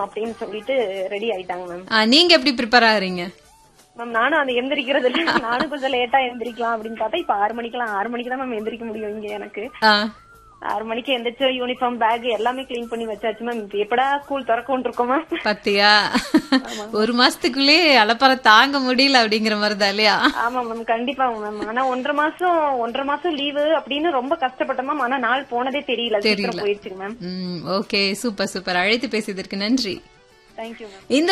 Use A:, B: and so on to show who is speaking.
A: அப்படின்னு சொல்லிட்டு ரெடி ஆயிட்டாங்க மேம்
B: ஆ, நீங்க எப்படி ப்ரிப்பேர் ஆகுறீங்க
A: மேம் நானும் அதை எந்திரிக்கிறது இல்ல நானும் கொஞ்சம் லேட்டா எந்திரிக்கலாம் அப்படின்னு பார்த்தா இப்ப ஆறு மணிக்கெல்லாம் ஆறு மணிக்கு தான் மேம் எந்திரிக்க முடியும் இங்க எனக்கு
B: ஆ,
A: ஆறு மணிக்கு எந்திரிச்சு யூனிஃபார்ம் பேக் எல்லாமே க்ளீன் பண்ணி வச்சாச்சு மேம் இப்ப எப்படா ஸ்கூல் திறக்கும் இருக்கோம் மேம்
B: பாத்தியா ஒரு மாசத்துக்குள்ளே அலப்பற தாங்க முடியல அப்படிங்கிற மாதிரி தான் இல்லையா
A: ஆமா மேம் கண்டிப்பா மேம் ஆனா ஒன்றரை மாசம் ஒன்றரை மாசம் லீவு அப்படின்னு ரொம்ப கஷ்டப்பட்டோம் மேம் ஆனா நாள் போனதே தெரியல சீக்கிரம் போயிடுச்சுங்க மேம்
B: ம் ஓகே சூப்பர் சூப்பர் அழைத்து பேசியதற்கு நன்றி
A: தேங்க்யூ மேம்
B: இந்த